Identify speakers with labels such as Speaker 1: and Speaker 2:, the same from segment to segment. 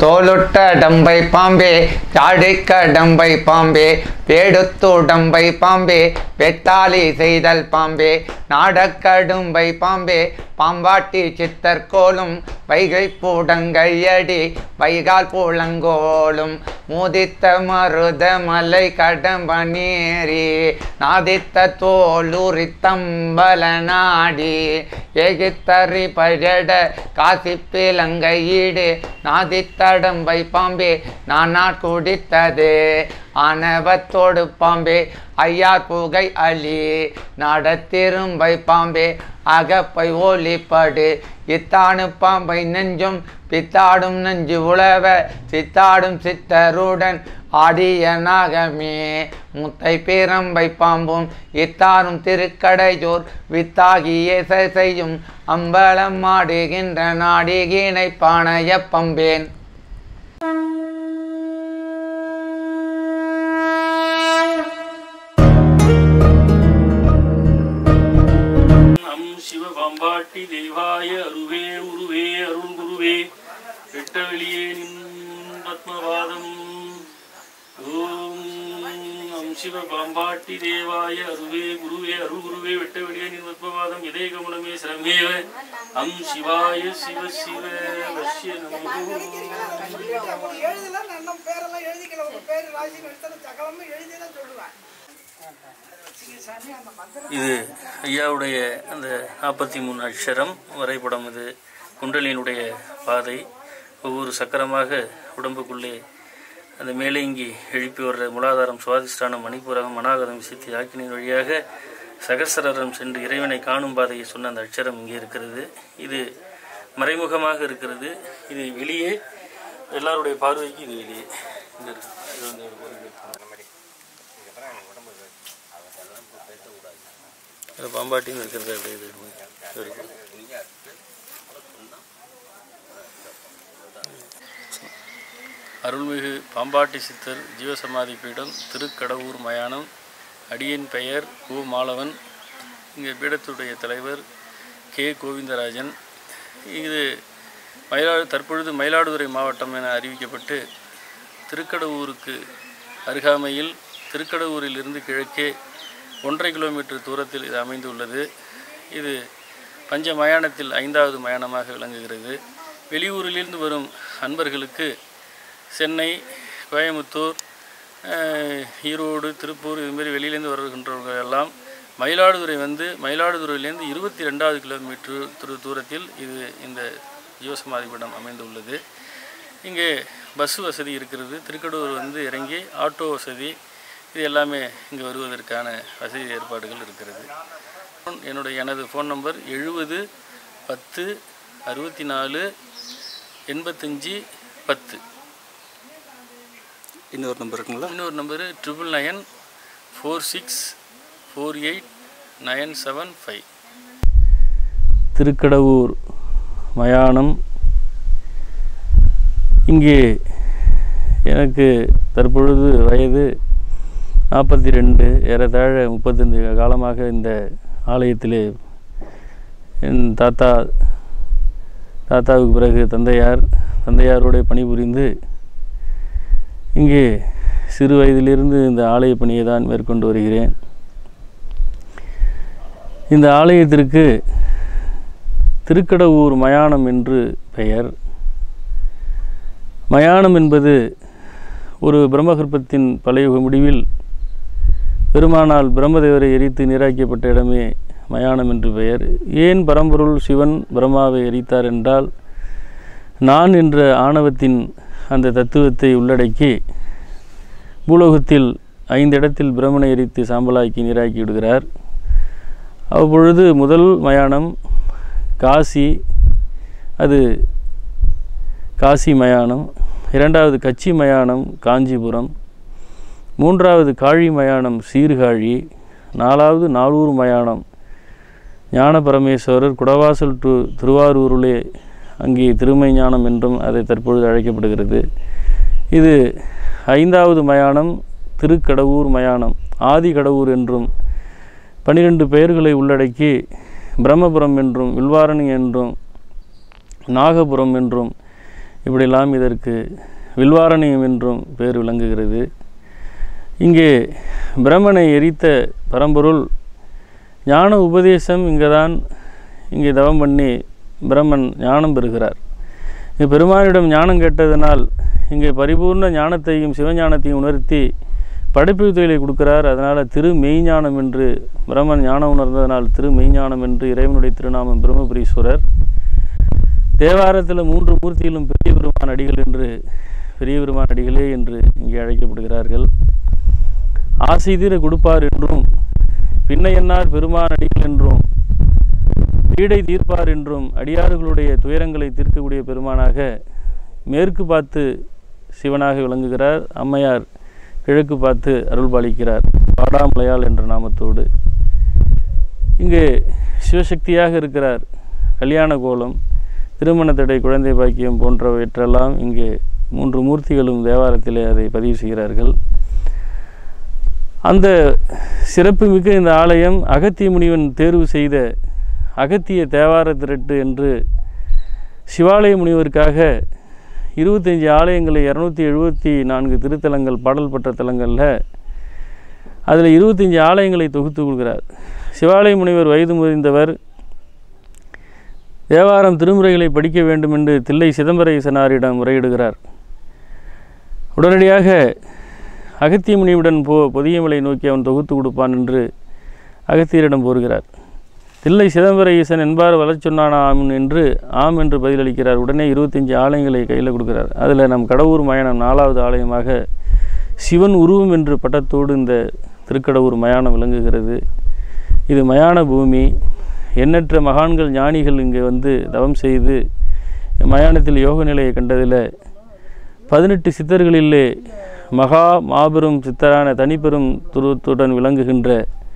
Speaker 1: தோலுட்ட டம்பை பாம்பே சாடிக்க டம்பை பாம்பே பேடுத்துடம்பை பாம்பே வெட்டாளி செய்தல் பாம்பே நாடக்கடும்பை பாம்பே பாம்பாட்டி சித்தர் கோலும் வைகை பூடங்கையடி வைகால் பூளங்கோலும் மூதித்த மருத மலை கடம்பனேரி நாதித்த தோலூரி தம்பல நாடி ஏகித்தறி பழட காசி பிலங்கையீடு நாதித்தடம்பை பாம்பே நானா குடித்ததே ஆனவத்தோடு பாம்பே ஐயார் புகை அலி நடத்திரும்பை பாம்பே அகப்பை ஓலிப்படு இத்தானு பாம்பை நெஞ்சும் பித்தாடும் நெஞ்சு உழவ சித்தாடும் சித்தருடன் ஆடிய நாகமே முத்தை பேரம்பை பாம்பும் இத்தாரும் திருக்கடையோர் வித்தாகிய செய்யும் அம்பலம் ஆடுகின்ற நாடிகினை பானைய பம்பேன்
Speaker 2: நம் சிவபாம்பாட்டி தெய்வாய அருவே உருவே அருள் குருவே வெட்ட வெளியே நின் பத்மபாதம் ஓம் நம் சிவபாம்பாட்டி தேவாய அருவே குருவே அருள் குருவே வெட்ட வெளியே நின் பத்மபாதம் இதே கமலமே சிரமேவ அம் சிவாய சிவ சிவ வசிய நமோ
Speaker 3: எழுதலாம் நான் நம்ம பேரெல்லாம் எழுதிக்கல உங்க பேர் ராசி நட்சத்திரம் சகலமும் எழுதி தான் சொல்லுவேன் சாமி அந்த மந்திரம்
Speaker 2: இது ஐயாவுடைய அந்த நாற்பத்தி மூணு அக்ஷரம் வரைபடம் இது குண்டலினுடைய பாதை ஒவ்வொரு சக்கரமாக உடம்புக்குள்ளே அந்த மேலேங்கி எழுப்பி வர்ற மூலாதாரம் சுவாதிஷ்டானம் மணிப்புரகம் மனாகதம் விசித்தி ஆக்கினின் வழியாக சகசரரம் சென்று இறைவனை காணும் பாதையை சொன்ன அந்த அக்ஷரம் இங்கே இருக்கிறது இது மறைமுகமாக இருக்கிறது இது வெளியே எல்லாருடைய பார்வைக்கு இது வெளியே இங்க இருக்கு. இது வந்து ஒரு பொருள் அது பாம்பாட்டின்னு இருக்கிறது அப்படியே இது இருக்கு. அருள்மிகு பாம்பாட்டி சித்தர் ஜீவசமாதி பீடம் திருக்கடவூர் மயானம் அடியன் பெயர் கு மாலவன் இங்கே பீடத்துடைய தலைவர் கே கோவிந்தராஜன் இது மயிலாடு தற்பொழுது மயிலாடுதுறை மாவட்டம் என அறிவிக்கப்பட்டு திருக்கடவூருக்கு அருகாமையில் திருக்கடவூரிலிருந்து கிழக்கே ஒன்றரை கிலோமீட்டர் தூரத்தில் இது அமைந்துள்ளது இது பஞ்ச மயானத்தில் ஐந்தாவது மயானமாக விளங்குகிறது வெளியூரிலிருந்து வரும் அன்பர்களுக்கு சென்னை கோயமுத்தூர் அஹ், ஈரோடு திருப்பூர் இதுமாரி வெளியிலேருந்து வருகின்றவர்கள் எல்லாம் மயிலாடுதுறை வந்து மயிலாடுதுறையிலேருந்து இருபத்தி ரெண்டாவது கிலோமீட்டர் தூர தூரத்தில் இது இந்த ஜீவசமாதி பீடம் அமைந்துள்ளது இங்கே பஸ் வசதி இருக்கிறது திருக்கடூர் வந்து இறங்கி ஆட்டோ வசதி இது எல்லாமே இங்கே வருவதற்கான வசதி ஏற்பாடுகள் இருக்கிறது என்னுடைய எனது ஃபோன் நம்பர் எழுபது பத்து அறுபத்தி நாலு எண்பத்தஞ்சு பத்து
Speaker 4: இன்னொரு நம்பர் இருக்குங்களா
Speaker 2: இன்னொரு number triple nine four six four eight nine seven five Thirukkadavur மயானம் இங்கே எனக்கு தற்பொழுது வயது நாற்பத்தி ரெண்டு ஏறத்தாழ முப்பத்தைந்து காலமாக இந்த ஆலயத்திலே என் தாத்தா தாத்தாவுக்கு பிறகு தந்தையார் தந்தையாரோட பணிபுரிந்து இங்கே சிறு வயதிலிருந்து இந்த ஆலய பணியை தான் மேற்கொண்டு வருகிறேன் இந்த ஆலயத்திற்கு திருக்கடவூர் மயானம் என்று பெயர் மயானம் என்பது ஒரு பிரம்மகற்பத்தின் பழைய முடிவில் பெருமானால் பிரம்மதேவரை எரித்து நீராக்கப்பட்ட இடமே மயானம் என்று பெயர் ஏன் பரம்பொருள் சிவன் பிரம்மாவை எரித்தார் என்றால் நான் என்ற ஆணவத்தின் அந்த தத்துவத்தை உள்ளடக்கி பூலோகத்தில் ஐந்து இடத்தில் பிரம்மனை எரித்து சாம்பலாக்கி நீராக்கி விடுகிறார் அப்பொழுது முதல் மயானம் காசி அது காசி மயானம் இரண்டாவது கச்சி மயானம் காஞ்சிபுரம் மூன்றாவது காழி மயானம் சீர்காழி நாலாவது நாலூர் மயானம் ஞான பரமேஸ்வரர் குடவாசல் டு திருவாரூரிலே அங்கே திருமை ஞானம் என்றும் அதை தற்பொழுது அழைக்கப்படுகிறது இது ஐந்தாவது மயானம் திருக்கடவூர் மயானம் ஆதி கடவுர் என்றும் பனிரெண்டு பெயர்களை உள்ளடக்கி பிரம்மபுரம் என்றும் வில்வாரணி என்றும் நாகபுரம் என்றும் இப்படியெல்லாம் இதற்கு வில்வாரண்யம் என்றும் பெயர் விளங்குகிறது இங்கே பிரம்மனை எரித்த பரம்பொருள் ஞான உபதேசம் இங்கே தான் இங்கே தவம் பண்ணி பிரம்மன் ஞானம் பெறுகிறார் இங்கே பெருமானிடம் ஞானம் கேட்டதனால் இங்கே பரிபூர்ண ஞானத்தையும் சிவஞானத்தையும் உணர்த்தி படைப்பு தொழிலை கொடுக்கிறார் அதனால் திரு மெய்ஞானம் என்று பிரம்மன் ஞானம் உணர்ந்ததனால் திரு மெய்ஞானம் என்று இறைவனுடைய திருநாமம் பிரம்மபுரீஸ்வரர் தேவாரத்தில் மூன்று மூர்த்தியிலும் பெரிய பெருமான் அடிகள் என்று பெரிய பெருமான் அடிகளே என்று இங்கே அழைக்கப்படுகிறார்கள் ஆசை தீர கொடுப்பார் என்றும் பின்னையன்னார் பெருமான் அடிகள் என்றும் பீடை தீர்ப்பார் என்றும் அடியார்களுடைய துயரங்களை தீர்க்கக்கூடிய பெருமானாக மேற்கு பார்த்து சிவனாக விளங்குகிறார் அம்மையார் கிழக்கு பார்த்து அருள்பாலிக்கிறார் பாடாமலையாள் என்ற நாமத்தோடு இங்கு சிவசக்தியாக இருக்கிறார் கல்யாண கோலம் திருமண தடை குழந்தை பாக்கியம் போன்றவற்றெல்லாம் இங்கே மூன்று மூர்த்திகளும் தேவாரத்திலே அதை பதிவு செய்கிறார்கள் அந்த சிறப்புமிக்க இந்த ஆலயம் அகத்திய முனிவன் தேர்வு செய்த அகத்திய தேவார திரட்டு என்று சிவாலய முனிவருக்காக இருபத்தஞ்சி ஆலயங்களை இரநூத்தி எழுபத்தி நான்கு திருத்தலங்கள் பாடல் பெற்ற தலங்களில் அதில் இருபத்தஞ்சி ஆலயங்களை தொகுத்து கொடுக்கிறார் சிவாலய முனிவர் வயது முதிர்ந்தவர் தேவாரம் திருமுறைகளை படிக்க வேண்டும் என்று தில்லை சிதம்பரேசனாரிடம் முறையிடுகிறார் உடனடியாக அகத்திய முனிவுடன் போ பொதியமலை நோக்கி அவன் தொகுத்து கொடுப்பான் என்று அகத்தியரிடம் போகிறார் தில்லை சிதம்பர ஈசன் என்பார் வளச் சொன்னானா ஆம் என்று ஆம் என்று பதிலளிக்கிறார் உடனே இருபத்தஞ்சி ஆலயங்களை கையில் கொடுக்கிறார் அதில் நம் கடவுர் மயானம் நாலாவது ஆலயமாக சிவன் உருவம் என்று பட்டத்தோடு இந்த திருக்கடவுர் மயானம் விளங்குகிறது இது மயான பூமி எண்ணற்ற மகான்கள் ஞானிகள் இங்கே வந்து தவம் செய்து மயானத்தில் யோக நிலையை கண்டதில் பதினெட்டு சித்தர்களிலே மகா மாபெரும் சித்தரான தனிப்பெரும் துருவத்துடன் விளங்குகின்ற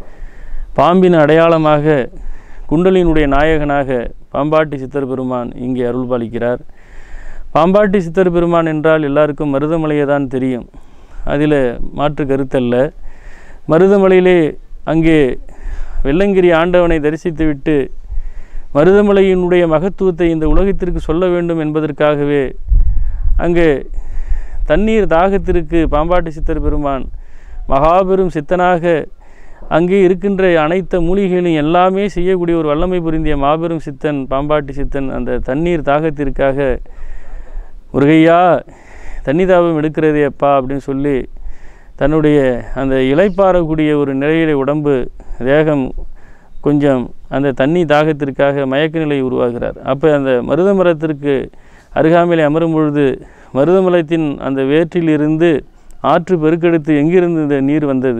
Speaker 2: பாம்பின் அடையாளமாக குண்டலினுடைய நாயகனாக பாம்பாட்டி சித்தர் பெருமான் இங்கே அருள்பாலிக்கிறார் பாம்பாட்டி சித்தர் பெருமான் என்றால் எல்லாருக்கும் மருதமலையை தான் தெரியும் அதில் மாற்று கருத்தல்ல மருதமலையிலே அங்கே வெள்ளங்கிரி ஆண்டவனை தரிசித்துவிட்டு மருதமலையினுடைய மகத்துவத்தை இந்த உலகத்திற்கு சொல்ல வேண்டும் என்பதற்காகவே அங்கே தண்ணீர் தாகத்திற்கு பாம்பாட்டி சித்தர் பெருமான் மகாபெரும் சித்தனாக அங்கே இருக்கின்ற அனைத்த மூலிகைகளையும் எல்லாமே செய்யக்கூடிய ஒரு வல்லமை புரிந்திய மாபெரும் சித்தன் பாம்பாட்டி சித்தன் அந்த தண்ணீர் தாகத்திற்காக முருகையா தண்ணி தாபம் எடுக்கிறதே அப்பா அப்படின்னு சொல்லி தன்னுடைய அந்த இலைப்பாறக்கூடிய ஒரு நிலையில உடம்பு தேகம் கொஞ்சம் அந்த தண்ணி தாகத்திற்காக மயக்க நிலை உருவாகிறார் அப்போ அந்த மருத மரத்திற்கு அருகாமையில் அமரும் பொழுது மருதமலத்தின் அந்த வேற்றிலிருந்து ஆற்று பெருக்கெடுத்து எங்கிருந்து இந்த நீர் வந்தது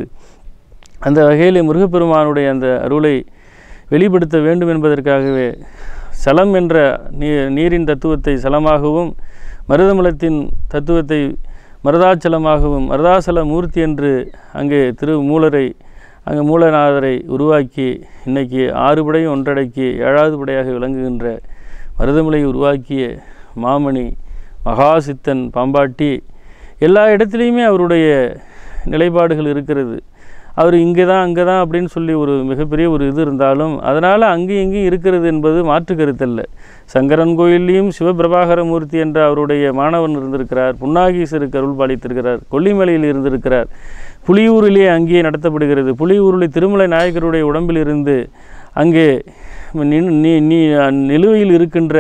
Speaker 2: அந்த வகையில் முருகப்பெருமானுடைய அந்த அருளை வெளிப்படுத்த வேண்டும் என்பதற்காகவே சலம் என்ற நீ நீரின் தத்துவத்தை சலமாகவும் மருதமலத்தின் தத்துவத்தை மருதாச்சலமாகவும் மருதாசல மூர்த்தி என்று அங்கே திரு மூலரை அங்கே மூலநாதரை உருவாக்கி இன்னைக்கு ஆறு படையும் ஒன்றடக்கி ஏழாவது படையாக விளங்குகின்ற மருதமலையை உருவாக்கிய மாமணி மகாசித்தன் பாம்பாட்டி எல்லா இடத்துலையுமே அவருடைய நிலைப்பாடுகள் இருக்கிறது அவர் இங்கே தான் அங்கே தான் அப்படின்னு சொல்லி ஒரு மிகப்பெரிய ஒரு இது இருந்தாலும் அதனால் அங்கேயும் இங்கேயும் இருக்கிறது என்பது மாற்று கருத்தல்ல சங்கரன் கோயில்லையும் சிவபிரபாகர மூர்த்தி என்ற அவருடைய மாணவன் இருந்திருக்கிறார் புன்னாகீசருக்கு அருள் பாலித்திருக்கிறார் கொல்லிமலையில் இருந்திருக்கிறார் புலியூரிலே அங்கேயே நடத்தப்படுகிறது புலியூரில் திருமலை நாயக்கருடைய உடம்பில் இருந்து அங்கே நின்- நீ நீ நிலுவையில் இருக்கின்ற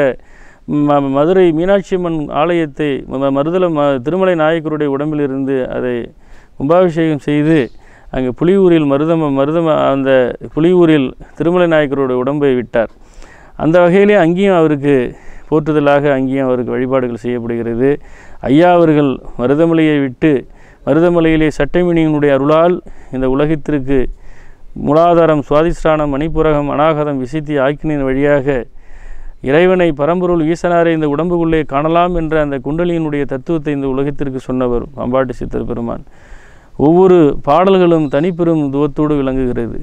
Speaker 2: ம- மதுரை மீனாட்சி அம்மன் ஆலயத்தை ம- மருதல ம திருமலை நாயக்கருடைய உடம்பிலிருந்து அதை கும்பாபிஷேகம் செய்து அங்கே புலியூரில் மருதம மருதம அந்த புலியூரில் திருமலை நாயக்கருடைய உடம்பை விட்டார் அந்த வகையிலே அங்கேயும் அவருக்கு போற்றுதலாக அங்கேயும் அவருக்கு வழிபாடுகள் செய்யப்படுகிறது ஐயா அவர்கள் மருதமலையை விட்டு மருதமலையிலே சட்டமினியினுடைய அருளால் இந்த உலகத்திற்கு மூலாதாரம் சுவாதிஷ்டானம் மணிப்புரகம் அநாகதம் விசித்தி ஆக்கினின் வழியாக இறைவனை பரம்பொருள் ஈசனாரை இந்த உடம்புக்குள்ளே காணலாம் என்ற அந்த குண்டலியினுடைய தத்துவத்தை இந்த உலகத்திற்கு சொன்னவர் பாம்பாட்டி சித்தர் பெருமான் ஒவ்வொரு பாடல்களும் தனிப்பெரும் துவத்தோடு விளங்குகிறது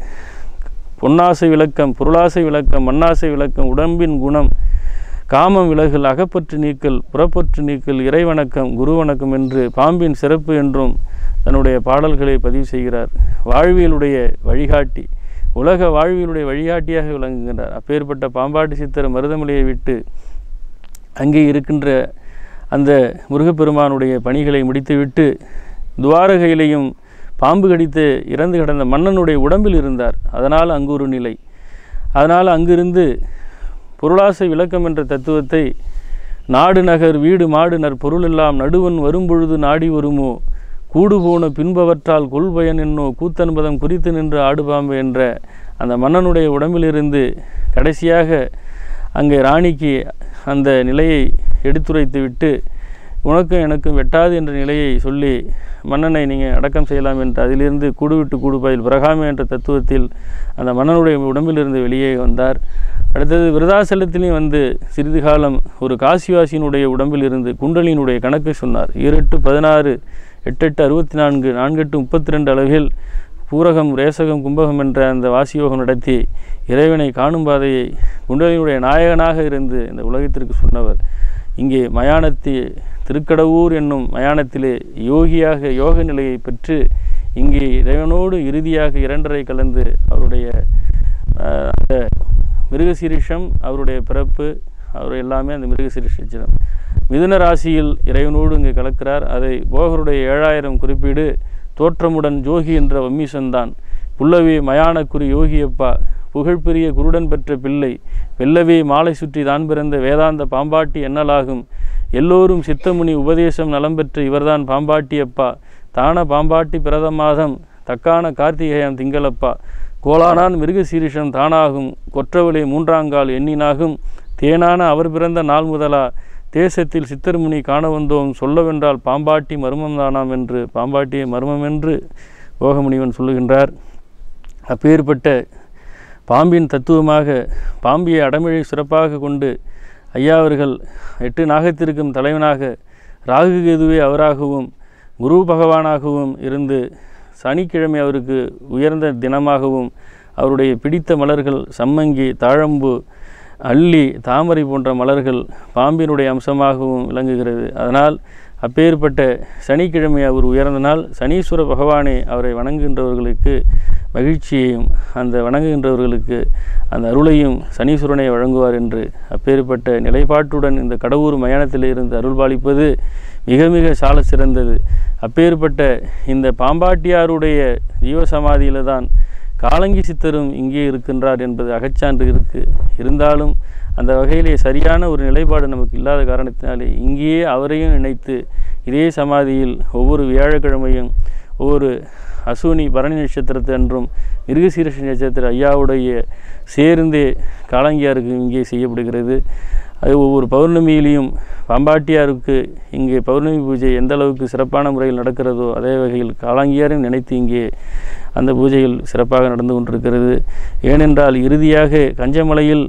Speaker 2: பொன்னாசை விளக்கம் பொருளாசை விளக்கம் மண்ணாசை விளக்கம் உடம்பின் குணம் காமம் விலகல் அகப்பற்று நீக்கல் புறப்பற்று நீக்கல் இறைவணக்கம் குருவணக்கம் என்று பாம்பின் சிறப்பு என்றும் தன்னுடைய பாடல்களை பதிவு செய்கிறார் வாழ்வியலுடைய வழிகாட்டி உலக வாழ்வியலுடைய வழிகாட்டியாக விளங்குகின்றார் அப்பேற்பட்ட பாம்பாட்டி சித்தர் மருதமலையை விட்டு அங்கே இருக்கின்ற அந்த முருகப்பெருமானுடைய பணிகளை முடித்துவிட்டு துவாரகையிலையும் பாம்பு கடித்து இறந்து கிடந்த மன்னனுடைய உடம்பில் இருந்தார் அதனால் அங்கு ஒரு நிலை அதனால் அங்கிருந்து பொருளாசை விளக்கம் என்ற தத்துவத்தை நாடு நகர் வீடு மாடு நற் பொருளெல்லாம் நடுவன் வரும்பொழுது நாடி வருமோ கூடு போன பின்பவற்றால் கொள்பயன் என்னோ கூத்தன்பதம் குறித்து நின்று ஆடுபாம்பு என்ற அந்த மன்னனுடைய உடம்பிலிருந்து கடைசியாக அங்கே ராணிக்கு அந்த நிலையை எடுத்துரைத்து விட்டு உனக்கும் எனக்கும் வெட்டாது என்ற நிலையை சொல்லி மன்னனை நீங்கள் அடக்கம் செய்யலாம் என்று அதிலிருந்து கூடு விட்டு கூடு பயில் பிரகாமி என்ற தத்துவத்தில் அந்த மன்னனுடைய உடம்பிலிருந்து வெளியே வந்தார் அடுத்தது விருதாசலத்திலையும் வந்து சிறிது காலம் ஒரு காசிவாசியினுடைய உடம்பில் இருந்து குண்டலினுடைய கணக்கு சொன்னார் ஈரெட்டு பதினாறு எட்டெட்டு அறுபத்தி நான்கு நான்கெட்டு முப்பத்தி ரெண்டு அளவில் பூரகம் ரேசகம் கும்பகம் என்ற அந்த வாசியோகம் நடத்தி இறைவனை காணும் பாதையை குண்டலினுடைய நாயகனாக இருந்து இந்த உலகத்திற்கு சொன்னவர் இங்கே மயானத்தி திருக்கடவூர் என்னும் மயானத்திலே யோகியாக யோக நிலையை பெற்று இங்கே இறைவனோடு இறுதியாக இரண்டரை கலந்து அவருடைய அஹ், அந்த மிருகசீரிஷம் அவருடைய பிறப்பு அவர் எல்லாமே அந்த மிருகசீரிஷம் மிதுன ராசியில் இறைவனோடு இங்கே கலக்கிறார் அதை போகருடைய ஏழாயிரம் குறிப்பீடு தோற்றமுடன் ஜோகி என்ற வம்மீசன்தான் புல்லவே மயானக்குறி யோகியப்பா புகழ்பெரிய குருடன் பெற்ற பிள்ளை வெல்லவே மாலை சுற்றி தான் பிறந்த வேதாந்த பாம்பாட்டி என்னலாகும் எல்லோரும் சித்தமுனி உபதேசம் நலம் பெற்ற இவர்தான் பாம்பாட்டியப்பா தான பாம்பாட்டி பிரத மாதம் தக்கான கார்த்திகேயம் திங்களப்பா கோலானான் மிருகசீரிஷம் தானாகும் கொற்றவளே மூன்றாங்கால் எண்ணினாகும் தேனான அவர் பிறந்த நாள் முதலா தேசத்தில் சித்தர்முனி காண வந்தோம் சொல்லவென்றால் பாம்பாட்டி மர்மம் தானாம் என்று பாம்பாட்டியை மர்மம் என்று போகமுனிவன் சொல்லுகின்றார் அப்பேற்பட்ட பாம்பின் தத்துவமாக பாம்பியை அடமிழை சிறப்பாக கொண்டு ஐயா அவர்கள் எட்டு நாகத்திற்கும் தலைவனாக ராகு கேதுவே அவராகவும் குரு பகவானாகவும் இருந்து சனிக்கிழமை அவருக்கு உயர்ந்த தினமாகவும் அவருடைய பிடித்த மலர்கள் சம்மங்கி தாழம்பு அல்லி தாமரை போன்ற மலர்கள் பாம்பினுடைய அம்சமாகவும் விளங்குகிறது அதனால் அப்பேற்பட்ட சனிக்கிழமை அவர் உயர்ந்த நாள் சனீஸ்வர பகவானே அவரை வணங்குகின்றவர்களுக்கு மகிழ்ச்சியையும் அந்த வணங்குகின்றவர்களுக்கு அந்த அருளையும் சனீஸ்வரனை வழங்குவார் என்று அப்பேற்பட்ட நிலைப்பாட்டுடன் இந்த கடவுர் மயானத்தில் இருந்து அருள்பாலிப்பது மிக மிக சால சிறந்தது அப்பேற்பட்ட இந்த பாம்பாட்டியாருடைய ஜீவசமாதியில் தான் காலங்கி சித்தரும் இங்கே இருக்கின்றார் என்பது அகச்சான்று இருக்கு இருந்தாலும் அந்த வகையிலே சரியான ஒரு நிலைப்பாடு நமக்கு இல்லாத காரணத்தினாலே இங்கேயே அவரையும் நினைத்து இதே சமாதியில் ஒவ்வொரு வியாழக்கிழமையும் ஒவ்வொரு அசூனி பரணி நட்சத்திரத்து அன்றும் மிருகசீரஷ நட்சத்திர ஐயாவுடைய சேர்ந்தே காலங்கியாருக்கு இங்கே செய்யப்படுகிறது அது ஒவ்வொரு பௌர்ணமியிலையும் பாம்பாட்டியாருக்கு இங்கே பௌர்ணமி பூஜை எந்த அளவுக்கு சிறப்பான முறையில் நடக்கிறதோ அதே வகையில் காலாங்கியாரையும் நினைத்து இங்கே அந்த பூஜைகள் சிறப்பாக நடந்து கொண்டிருக்கிறது ஏனென்றால் இறுதியாக கஞ்சமலையில்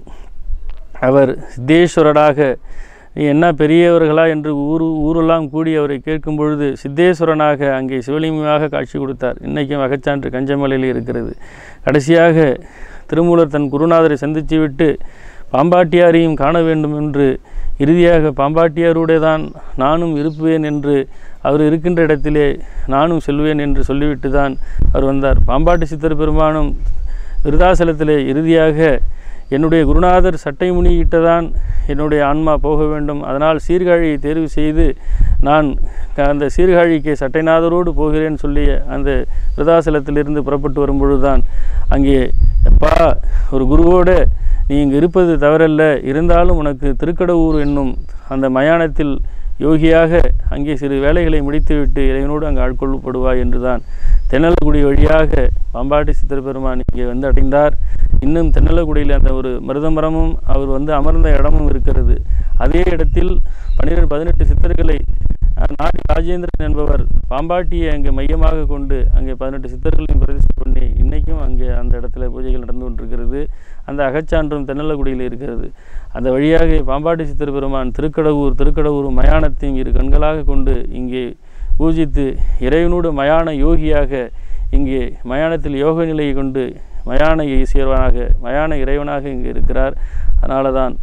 Speaker 2: அவர் சித்தேஸ்வரராக "நீ என்ன பெரியவர்களா என்று ஊரு ஊரெல்லாம் கூடி அவரை கேட்கும் பொழுது சித்தேஸ்வரனாக அங்கே சிவலிங்கமாக காட்சி கொடுத்தார் இன்றைக்கும் அகச்சான்று கஞ்சமலையில் இருக்கிறது கடைசியாக திருமூலர் தன் குருநாதரை சந்தித்து விட்டு பாம்பாட்டியாரையும் காண வேண்டும் என்று இறுதியாக பாம்பாட்டியாரோடே தான் நானும் இருப்பேன் என்று அவர் இருக்கின்ற இடத்திலே நானும் செல்வேன் என்று சொல்லிவிட்டு தான் அவர் வந்தார் பாம்பாட்டி சித்தர் பெருமானும் விருதாசலத்திலே இறுதியாக என்னுடைய குருநாதர் சட்டை முனியிட்டதான் என்னுடைய ஆன்மா போக வேண்டும் அதனால் சீர்காழியை தேர்வு செய்து நான் க- அந்த சீர்காழிக்கு சட்டைநாதரோடு போகிறேன் சொல்லி அந்த விருதாசலத்திலிருந்து புறப்பட்டு வரும்பொழுதுதான் அங்கே எப்பா ஒரு குருவோடு நீ இங்கு இருப்பது தவறல்ல இருந்தாலும் உனக்கு திருக்கடவுர் என்னும் அந்த மயானத்தில் யோகியாக அங்கே சிறு வேலைகளை முடித்துவிட்டு இறைவனோடு அங்கு ஆட்கொள்ளப்படுவாய் என்றுதான் தென்னலகுடி வழியாக பாம்பாட்டி சித்தர் பெருமான் இங்கே வந்து அடைந்தார் இன்னும் தென்னலகுடியில் அந்த ஒரு மருதமரமும் அவர் வந்து அமர்ந்த இடமும் இருக்கிறது அதே இடத்தில் பன்னிரெண்டு பதினெட்டு சித்தர்களை அஹ், நாடி ராஜேந்திரன் என்பவர் பாம்பாட்டியை அங்கே மையமாக கொண்டு அங்கே பதினெட்டு சித்தர்களையும் பிரதிஷ்டை பண்ணி இன்னைக்கும் அங்கே அந்த இடத்துல பூஜைகள் நடந்து கொண்டிருக்கிறது அந்த அகச்சான்றும் தென்னலகுடியில் இருக்கிறது அந்த வழியாக பாம்பாட்டி சித்தர் பெருமான் திருக்கடவுர் திருக்கடவுர் மயானத்தையும் இரு கண்களாக கொண்டு இங்கே பூஜித்து இறைவனோடு மயான யோகியாக இங்கே மயானத்தில் யோக நிலையை கொண்டு மயான ஈஸ்வரனாக மயான இறைவனாக இங்கே இருக்கிறார் அதனால தான்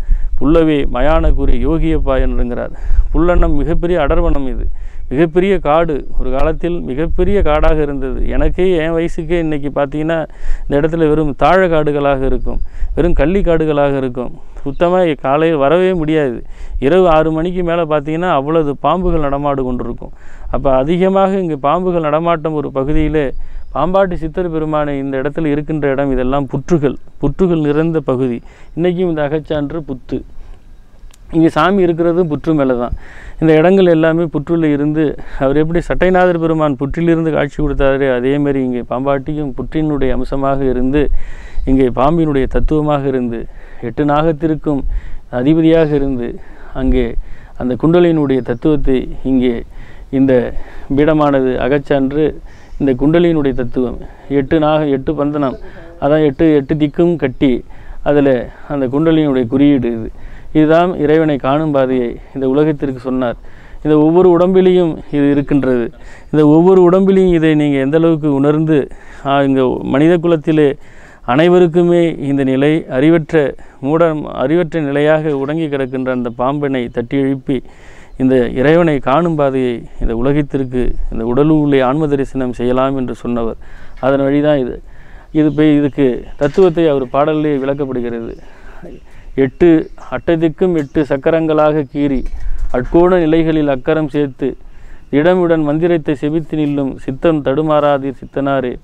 Speaker 2: புல்லவே மயானகுரி யோகியப்பா என்றுங்கிறார் புல்லன்னம் மிகப்பெரிய அடர்வனம் இது மிகப்பெரிய காடு ஒரு காலத்தில் மிகப்பெரிய காடாக இருந்தது எனக்கே என் வயசுக்கே இன்றைக்கி பார்த்தீங்கன்னா இந்த இடத்துல வெறும் தாழ காடுகளாக இருக்கும் வெறும் கள்ளி காடுகளாக இருக்கும் சுத்தமாக காலையில் வரவே முடியாது இரவு ஆறு மணிக்கு மேலே பார்த்தீங்கன்னா அவ்வளவு பாம்புகள் நடமாடு கொண்டிருக்கும் அப்போ அதிகமாக இங்கே பாம்புகள் நடமாட்டம் ஒரு பகுதியிலே பாம்பாட்டி சித்தர் பெருமானை இந்த இடத்துல இருக்கின்ற இடம் இதெல்லாம் புற்றுகள் புற்றுகள் நிறைந்த பகுதி இன்றைக்கும் இந்த அகச்சான்று புத்து இங்கே சாமி இருக்கிறதும் புற்று மேலே தான் இந்த இடங்கள் எல்லாமே புற்றுல இருந்து அவர் எப்படி சட்டைநாதர் பெருமான் புற்றிலிருந்து காட்சி கொடுத்தாரு அதேமாரி இங்கே பாம்பாட்டியும் புற்றினுடைய அம்சமாக இருந்து இங்கே பாம்பினுடைய தத்துவமாக இருந்து எட்டு நாகத்திற்கும் அதிபதியாக இருந்து அங்கே அந்த குண்டலினுடைய தத்துவத்தை இங்கே இந்த பீடமானது அகச்சான்று இந்த குண்டலினுடைய தத்துவம் எட்டு நாக எட்டு பந்தனம் அதான் எட்டு எட்டு திக்கும் கட்டி அதில் அந்த குண்டலினுடைய குறியீடு இது இதுதான் இறைவனை காணும் பாதையை இந்த உலகத்திற்கு சொன்னார் இந்த ஒவ்வொரு உடம்பிலையும் இது இருக்கின்றது இந்த ஒவ்வொரு உடம்பிலையும் இதை நீங்கள் எந்த அளவுக்கு உணர்ந்து ஆ, இங்கே மனித குலத்திலே அனைவருக்குமே இந்த நிலை அறிவற்ற மூட அறிவற்ற நிலையாக உடங்கி கிடக்கின்ற அந்த பாம்பினை தட்டி எழுப்பி இந்த இறைவனை காணும் பாதையை இந்த உலகத்திற்கு இந்த உடலுள்ளே ஆன்ம தரிசனம் செய்யலாம் என்று சொன்னவர் அதன் வழிதான் இது இது போய் இதுக்கு தத்துவத்தை அவர் பாடலிலே விளக்கப்படுகிறது எட்டு அட்டதிக்கும் எட்டு சக்கரங்களாக கீறி அட்கோண நிலைகளில் அக்கரம் சேர்த்து இடமுடன் மந்திரத்தை செபித்து நில்லும் சித்தம் தடுமாறாதீர் சித்தனாரே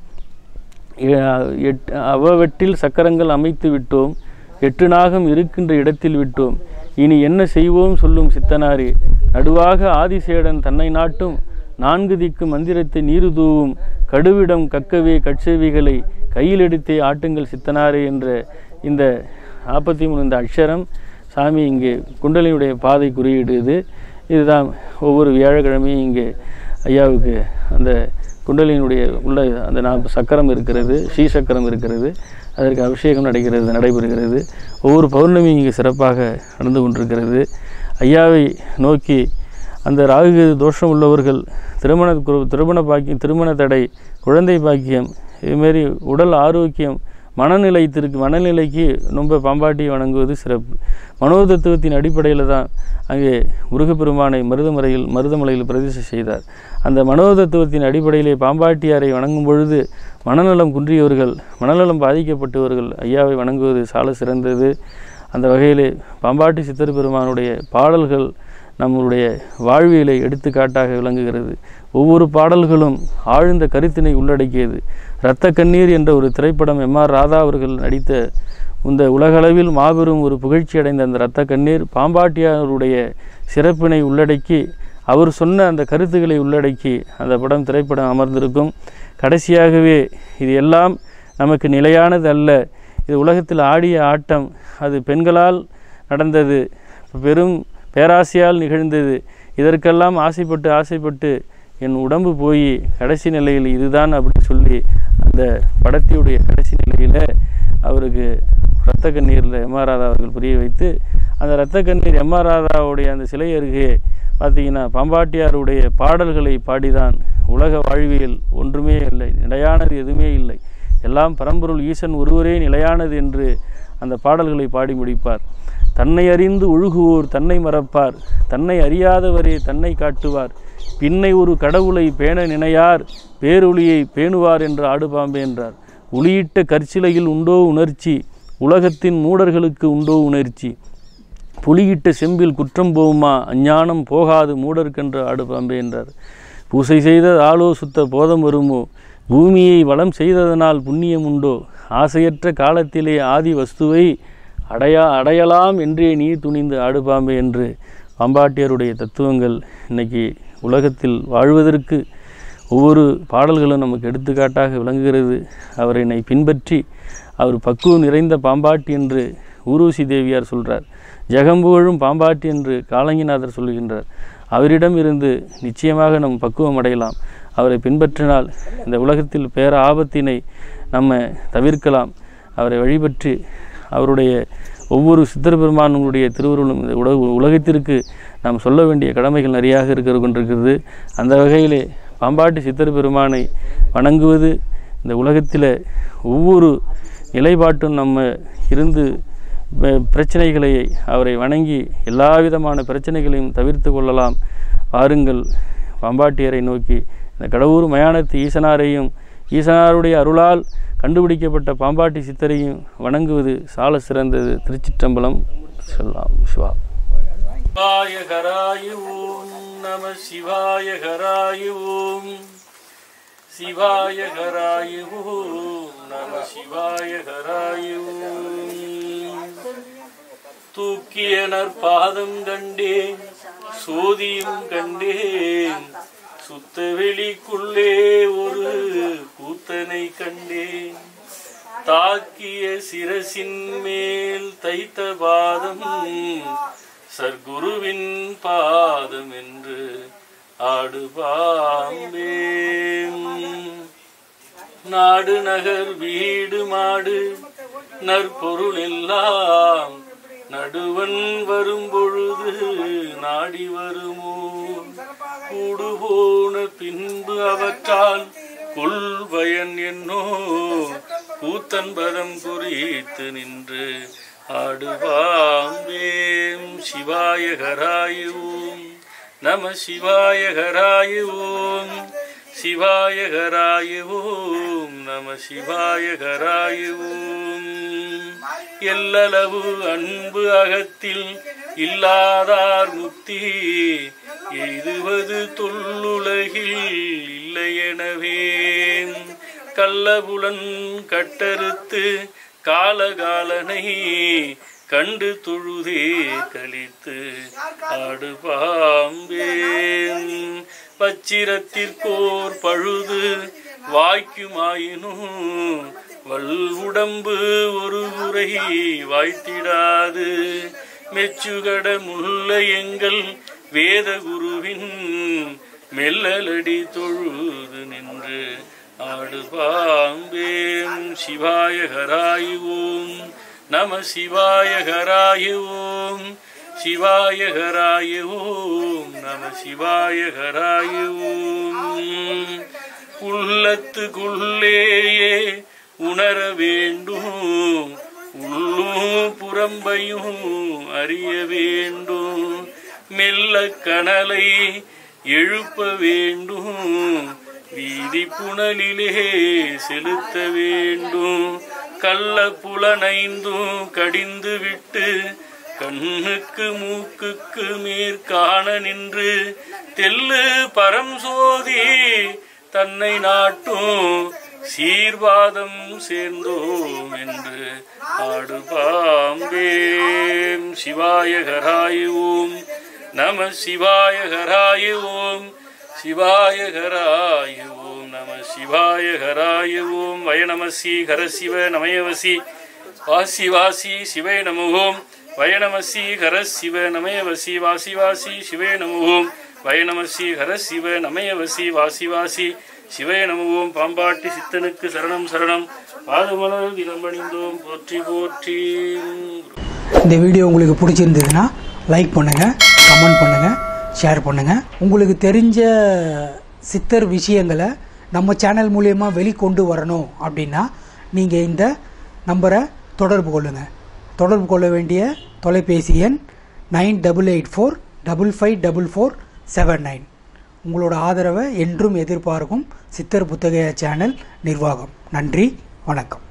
Speaker 2: எ- எட் அவ்வவற்றில் சக்கரங்கள் அமைத்து விட்டோம் எட்டு நாகம் இருக்கின்ற இடத்தில் விட்டோம் இனி என்ன செய்வோம் சொல்லும் சித்தனாரே நடுவாக ஆதிசேடன் தன்னை நாட்டும் நான்கு திக்கு மந்திரத்தை நீரு தூவும் கடுவிடம் கக்கவே கட்செவிகளை கையில் எடுத்தே ஆட்டுங்கள் சித்தனாரே என்ற இந்த நாற்பத்தி மூணு இந்த அக்ஷரம் சாமி இங்கே குண்டலினுடைய பாதை குறியீடு இது இதுதான் ஒவ்வொரு வியாழக்கிழமையும் இங்கே ஐயாவுக்கு அந்த குண்டலினுடைய உள்ள அந்த நாற்பது சக்கரம் இருக்கிறது ஸ்ரீ சக்கரம் இருக்கிறது அதற்கு அபிஷேகம் நடக்கிறது நடைபெறுகிறது ஒவ்வொரு பௌர்ணமியும் இங்கே சிறப்பாக நடந்து கொண்டிருக்கிறது ஐயாவை நோக்கி அந்த ராகு தோஷம் உள்ளவர்கள் திருமண கு- திருமண பாக்கியம் திருமண தடை குழந்தை பாக்கியம் இதுமாரி உடல் ஆரோக்கியம் மனநிலைத்திற்கு மனநிலைக்கு ரொம்ப பாம்பாட்டியை வணங்குவது சிறப்பு மனோதத்துவத்தின் அடிப்படையில் தான் அங்கே முருகப்பெருமானை மருதமலையில் மருதமலையில் பிரதிஷ்டை செய்தார் அந்த மனோதத்துவத்தின் அடிப்படையிலே பாம்பாட்டியாரை வணங்கும் பொழுது மனநலம் குன்றியவர்கள் மனநலம் பாதிக்கப்பட்டவர்கள் ஐயாவை வணங்குவது சால சிறந்தது அந்த வகையிலே பாம்பாட்டி சித்தர் பெருமானுடைய பாடல்கள் நம்முடைய வாழ்வியலை எடுத்துக்காட்டாக விளங்குகிறது ஒவ்வொரு பாடல்களும் ஆழ்ந்த கருத்தினை உள்ளடக்கியது இரத்த கண்ணீர் என்ற ஒரு திரைப்படம் எம் ஆர் ராதா அவர்கள் நடித்த இந்த உலகளவில் மாபெரும் ஒரு புகழ்ச்சி அடைந்த அந்த இரத்த கண்ணீர் பாம்பாட்டியாருடைய சிறப்பினை உள்ளடக்கி அவர் சொன்ன அந்த கருத்துக்களை உள்ளடக்கி அந்த படம் திரைப்படம் அமர்ந்திருக்கும் கடைசியாகவே இது எல்லாம் நமக்கு நிலையானது அல்ல இது உலகத்தில் ஆடிய ஆட்டம் அது பெண்களால் நடந்தது பெரும் பேராசையால் நிகழ்ந்தது இதற்கெல்லாம் ஆசைப்பட்டு ஆசைப்பட்டு என் உடம்பு போய் கடைசி நிலையில் இதுதான் அப்படின்னு சொல்லி அந்த படத்தினுடைய கடைசி நிலையில் அவருக்கு இரத்த கண்ணீரில் எம்ஆர் ராதா அவர்கள் புரிய வைத்து அந்த இரத்த கண்ணீர் எம்ஆர் ராதாவுடைய அந்த சிலை அருகே பார்த்தீங்கன்னா பாம்பாட்டியாருடைய பாடல்களை பாடிதான் உலக வாழ்வியல் ஒன்றுமே இல்லை நிலையானது எதுவுமே இல்லை எல்லாம் பரம்பொருள் ஈசன் ஒருவரே நிலையானது என்று அந்த பாடல்களை பாடி முடிப்பார் தன்னை அறிந்து ஒழுகுவோர் தன்னை மறப்பார் தன்னை அறியாதவரே தன்னை காட்டுவார் பின்னை ஒரு கடவுளை பேண நினையார் பேரொளியை பேணுவார் என்று ஆடுபாம்பே என்றார் ஒளியிட்ட கற்சிலையில் உண்டோ உணர்ச்சி உலகத்தின் மூடர்களுக்கு உண்டோ உணர்ச்சி புலியிட்ட செம்பில் குற்றம் போகுமா அஞ்ஞானம் போகாது மூடர்க்கென்று ஆடுபாம்பே என்றார் பூசை செய்த ஆளோ சுத்த போதம் வருமோ பூமியை வளம் செய்ததனால் புண்ணியம் உண்டோ ஆசையற்ற காலத்திலே ஆதி வஸ்துவை அடையா அடையலாம் என்றே நீ துணிந்து ஆடுபாம்பே என்று பாம்பாட்டியருடைய தத்துவங்கள் இன்னைக்கு உலகத்தில் வாழ்வதற்கு ஒவ்வொரு பாடல்களும் நமக்கு எடுத்துக்காட்டாக விளங்குகிறது அவரினை பின்பற்றி அவர் பக்குவம் நிறைந்த பாம்பாட்டி என்று ஊர்வசி தேவியார் சொல்றார் ஜெகம்புகழும் பாம்பாட்டி என்று காலங்கிநாதர் சொல்லுகின்றார் அவரிடம் இருந்து நிச்சயமாக நம் பக்குவம் அடையலாம் அவரை பின்பற்றினால் இந்த உலகத்தில் பேர ஆபத்தினை நம்ம தவிர்க்கலாம் அவரை வழிபற்றி அவருடைய ஒவ்வொரு சித்தர் பெருமானுடைய திருவுருளும் இந்த உலக உலகத்திற்கு நாம் சொல்ல வேண்டிய கடமைகள் நிறையாக இருக்கிற கொண்டிருக்கிறது அந்த வகையிலே பாம்பாட்டி சித்தர் பெருமானை வணங்குவது இந்த உலகத்தில் ஒவ்வொரு நிலைப்பாட்டும் நம்ம இருந்து வ- பிரச்சனைகளை அவரை வணங்கி எல்லா விதமான பிரச்சனைகளையும் தவிர்த்து கொள்ளலாம் வாருங்கள் பாம்பாட்டியரை நோக்கி இந்த கடவுர் மயானத்து ஈசனாரையும் ஈசனாருடைய அருளால் கண்டுபிடிக்கப்பட்ட பாம்பாட்டி சித்தரையும் வணங்குவது சால சிறந்தது திருச்சிற்றம்பலம் சொல்லலாம் சிவா சிவாய ஹராய ஓம் நம சிவாய ஹராய ஓம் சிவாய ஹராய ஓம் நம சிவாய ஹராய ஓம் தூக்கிய நற்பாதம் கண்டேன் சோதியும் கண்டேன் சுத்த வெளிக்குள்ளே ஒரு கூத்தனை கண்டேன் தாக்கிய சிரசின் மேல் தைத்த பாதம் சர்க்குருவின் பாதம் என்று ஆடு பாம்பே நாடு நகர் வீடு மாடு நற்பொருள் எல்லாம் நடுவன் வரும் பொழுது நாடி வருமோ கூடு போன பின்பு அவற்றால் கொள்பயன் என்னோ கூத்தன்பதம் குறித்து நின்று ஆடுவாம்பேம் சிவாய ஹராய ஓம் நம சிவாய ஹராய ஓம் சிவாய ஹராய ஓம் நம சிவாய ஹராய ஓம் எல்லளவு அன்பு அகத்தில் இல்லாதார் முக்தி எய்துவது தொல்லுலகில் இல்லை எனவே கள்ளபுலன் கட்டறுத்து காலகாலனை கண்டு தொழுதே கழித்து ஆடு பாம்பேன் பச்சிரத்திற்கோர் பழுது வாய்க்குமாயினும் வல் உடம்பு ஒரு உரை வாய்த்திடாது மெச்சுகட முல்ல எங்கள் வேத குருவின் மெல்லலடி தொழுது நின்று ஆடு பாம்பேம் சிவாய ஹராய ஓம் நம சிவாய ஹராய ஓம் சிவாய ஹராய ஓம் நம சிவாய ஹராய ஓம் உள்ளத்துக்குள்ளேயே உணர வேண்டும் உள்ளும் புறம்பையும் அறிய வேண்டும் மெல்ல கனலை எழுப்ப வேண்டும் வீதி புனலிலே செலுத்த வேண்டும் கள்ள புலனைந்தும் கடிந்து விட்டு கண்ணுக்கு மூக்குக்கு மேற்காண நின்று தெல்லு பரம் சோதி தன்னை நாட்டும் சீர்வாதம் சேர்ந்தோம் என்று ஆடு பாம்பேம் சிவாய ஹராய ஓம் நம சிவாய ஹராய ஓம் சிவாய ஹராய ஓம் நம சிவாய ஹராய ஓம் வய நமசி ஹர சிவ நமயவசி வாசி வாசி சிவே நமோம் வய நமசி ஹர சிவ நமயவசி வாசி வாசி சிவே நமோம் வய நமசி ஹர சிவ நமயவசி வாசி வாசி சிவே நமவோம் பாம்பாட்டி சித்தனுக்கு சரணம் சரணம் பாதமலர் தினமணிந்தோம் போற்றி போற்றி
Speaker 4: இந்த வீடியோ உங்களுக்கு பிடிச்சிருந்ததுன்னா லைக் பண்ணுங்கள் கமெண்ட் பண்ணுங்கள் ஷேர் பண்ணுங்கள் உங்களுக்கு தெரிஞ்ச சித்தர் விஷயங்களை நம்ம சேனல் மூலயமா வெளிக்கொண்டு வரணும் அப்படின்னா நீங்கள் இந்த நம்பரை தொடர்பு கொள்ளுங்கள் தொடர்பு கொள்ள வேண்டிய தொலைபேசி எண் nine double eight four double five double four seven nine உங்களோட ஆதரவை என்றும் எதிர்பார்க்கும் சித்தர் புத்தகைய சேனல் நிர்வாகம் நன்றி வணக்கம்